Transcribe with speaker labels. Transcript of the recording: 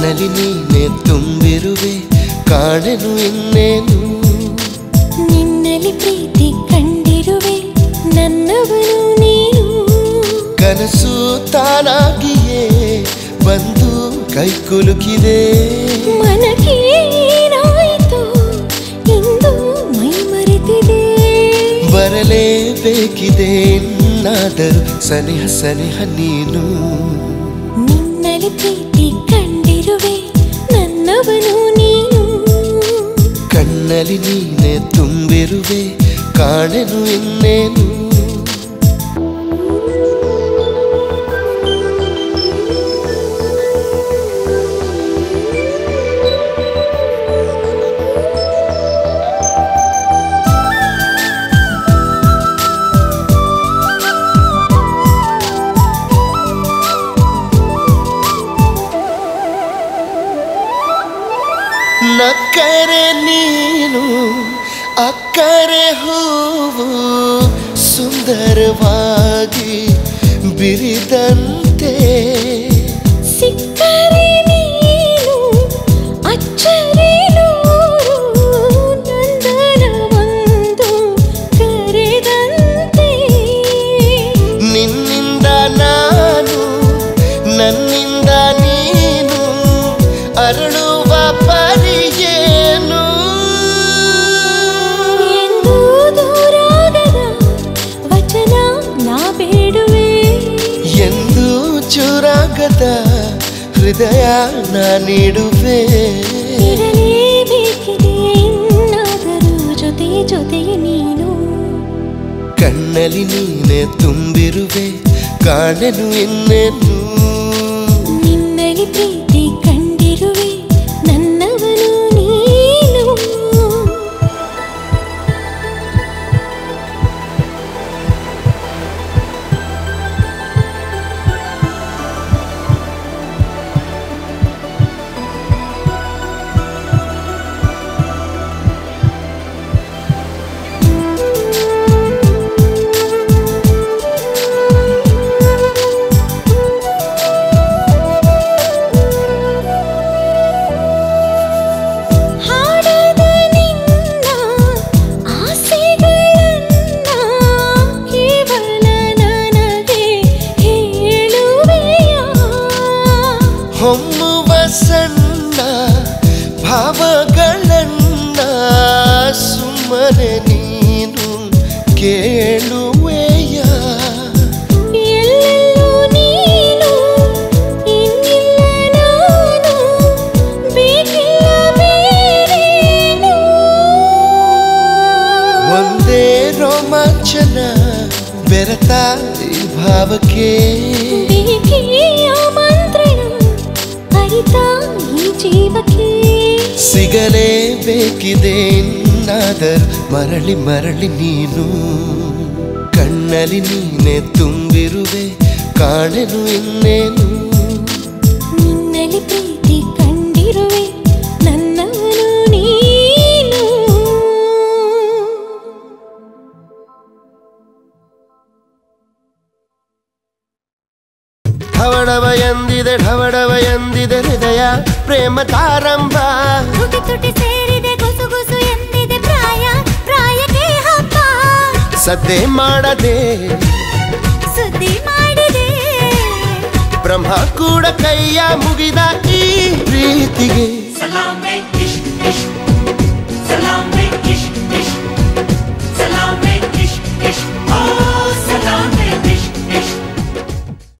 Speaker 1: ಕಣ್ಣಲ್ಲಿ ನೀನೆ ತುಂಬಿರುವೆ ಕಾಣೆನು ಇನ್ನೇನು
Speaker 2: ನಿನ್ನಲ್ಲಿ ಪ್ರೀತಿ ಕಂಡಿರುವೆ ನನ್ನವನು ನೀನು
Speaker 1: ಕನಸು ತಾನಾಗಿಯೇ ಬಂದು ಕೈ ಕುಲುಕಿದೆ
Speaker 2: ಮನಕ್ಕೆ ಏನಾಯಿತು ಇಂದು ಮೈ ಮರೆತಿದೆ
Speaker 1: ಬರಲೇಬೇಕಿದೆ ಇನ್ನಾದರೂ ಸನಿಹ ಸನಿಹ ನೀನು
Speaker 2: ನಿನ್ನಲ್ಲಿ ಪ್ರೀತಿ ಕಂಡಿರುವೆ ನನ್ನವನು ನೀನು
Speaker 1: ಕಣ್ಣಲ್ಲಿ ನೀನೆ ತುಂಬಿರುವೆ ಕಾಣೆನು ಇನ್ನೇನು ನಕ್ಕರೆ ನೀನು ಅಕ್ಕರೆ ಹೂವು ಸುಂದರವಾಗಿ ಬಿರಿದಂತೆ
Speaker 2: ಸಿಕ್ಕರೆ ನೀನು ಅಚ್ಚರಿ ನೂರು ನಂದನವೊಂದು ಕರೆದಂತೆ
Speaker 1: ನಿನ್ನಿಂದ ನಾನು ನನ್ನಿಂದ ನೀನು ಅರಳುವ ಪರಿಯೇನು
Speaker 2: ಎಂದು ದೂರಾಗದ ವಚನ ನಾ ಬೇಡುವೆ
Speaker 1: ಎಂದು ಚೂರಾಗದ ಹೃದಯ ನಾ ನೀಡುವೆ
Speaker 2: ಇರಲೇಬೇಕಿದೆ ಇನ್ನಾದರೂ ಜೊತೆ ಜೊತೆಗೆ ನೀನು
Speaker 1: ಕಣ್ಣಲ್ಲಿ ನೀನೆ ತುಂಬಿರುವೆ ಕಾಣೆನು ಇನ್ನೇನು
Speaker 2: ನಿನ್ನಲ್ಲಿ ಪ್ರೀತಿ ಕಂಡಿರುವೆ ನನ್ನವನು ನೀನು ಹಾಡದ ನಿನ್ನ ಆಸೆಗಳನ್ನ ಕೇವಲ ನನಗೆ ಹೇಳುವೆಯ
Speaker 1: ಹೊಮ್ಮುವ ಸಣ್ಣ ಭಾವಗಳನ್ನ ಸುಮ್ಮನೆ ನೀನು ಕೇಳುವೆಯ
Speaker 2: ಎಲ್ಲೆಲ್ಲೂ ನೀನು ಇನ್ನಿಲ್ಲ ನಾನು ಬೇಕಿಲ್ಲ ಬೇರೇನು
Speaker 1: ಒಂದೇ ರೋಮಾಂಚನ ಬೆರೆತ ಈ ಭಾವಕ್ಕೆ
Speaker 2: ಬೇಕೆಯ ಮಂತ್ರಣ ಅರಿತ ಈ ಜೀವಕ್ಕೆ
Speaker 1: ಸಿಗಲೇಬೇಕಿದೆ ಇನ್ನಾದರೂ ಮರಳಿ ಮರಳಿ ನೀನು ಕಣ್ಣಲ್ಲಿ ನೀನೆ ತುಂಬಿರುವೆ ಕಾಣೆನು ಇನ್ನೇನು
Speaker 2: ನಿನ್ನಲ್ಲಿ ಪ್ರೀತಿ ಕಂಡಿರುವೆ ನನ್ನವನು ನೀನು
Speaker 1: ಢವಡವ ಎಂದಿದೆ ಢವಡವ ಎಂದಿದೆ ಹೃದಯ ಪ್ರೇಮ ತಾರಂಭ
Speaker 2: ತುಟಿ ತುಟಿ ಸೇರಿದೆ ಗುಸು ಗುಸು ಎಂದಿದೆ ಪ್ರಾಯ ಪ್ರಾಯಕ್ಕೆ ಹಬ್ಬ
Speaker 1: ಸದ್ದೆ ಮಾಡದೆ
Speaker 2: ಸುದ್ದಿ ಮಾಡಿದೆ
Speaker 1: ಬ್ರಹ್ಮ ಕೂಡ ಕೈಯ ಮುಗಿದ ಈ ಪ್ರೀತಿಗೆ